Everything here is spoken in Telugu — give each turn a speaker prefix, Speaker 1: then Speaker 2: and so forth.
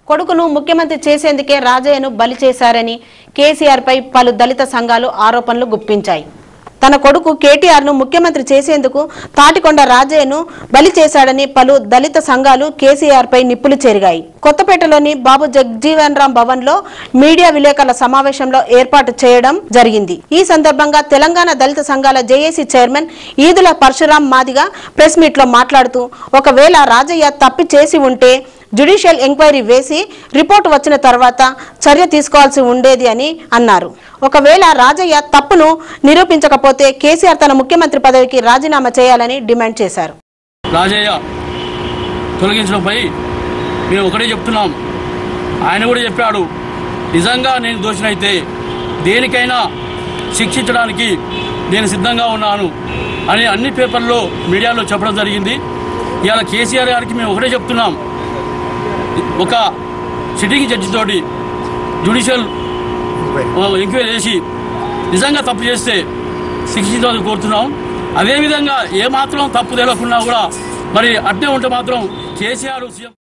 Speaker 1: కొడుకును ముఖ్యమంత్రి చేసేందుకే రాజయ్యను బలి చేశారని కేసీఆర్ పై పలు దళిత సంఘాలు ఆరోపణలు గుప్పించాయి తన కొడుకు కేటీఆర్ ను ముఖ్యమంత్రి చేసేందుకు తాటికొండ రాజయ్యను బలి చేశాడని పలు దళిత సంఘాలు కేసీఆర్ పై నిప్పులు చెరిగాయి కొత్తపేటలోని బాబు జగ్జీవన్ రామ్ భవన్ లో మీడియా విలేకరుల సమావేశంలో ఏర్పాటు చేయడం జరిగింది ఈ సందర్భంగా తెలంగాణ దళిత సంఘాల JAC chairman Eedula Parashuram Madiga press meet లో మాట్లాడుతూ ఒకవేళ రాజయ్య తప్పి చేసి ఉంటే జ్యుడిషియల్ ఎంక్వైరీ వేసి రిపోర్టు వచ్చిన తర్వాత చర్య తీసుకోవాల్సి ఉండేది అని అన్నారు ఒకవేళ రాజయ్య తప్పును నిరూపించకపోతే కేసీఆర్ తన ముఖ్యమంత్రి పదవికి రాజీనామా చేయాలని డిమాండ్ చేశారు
Speaker 2: రాజయ్య తొలగించడంపై మేము ఒకటే చెప్తున్నాం ఆయన కూడా చెప్పాడు నిజంగా నేను దోషినైతే దేనికైనా శిక్షించడానికి నేను సిద్ధంగా ఉన్నాను అని అన్ని పేపర్లో మీడియాలో చెప్పడం జరిగింది ఇవాళ కేసీఆర్ గారికి మేము ఒకటే చెప్తున్నాం ఒక సిట్టింగ్ జడ్జి తోటి జ్యుడిషియల్ ఎంక్వైరీ చేసి నిజంగా తప్పు చేస్తే శిక్షించాలని కోరుతున్నాం అదేవిధంగా ఏమాత్రం తప్పు తెలియకుండా కూడా మరి అట్నే ఉంటే మాత్రం కేసీఆర్ సీఎం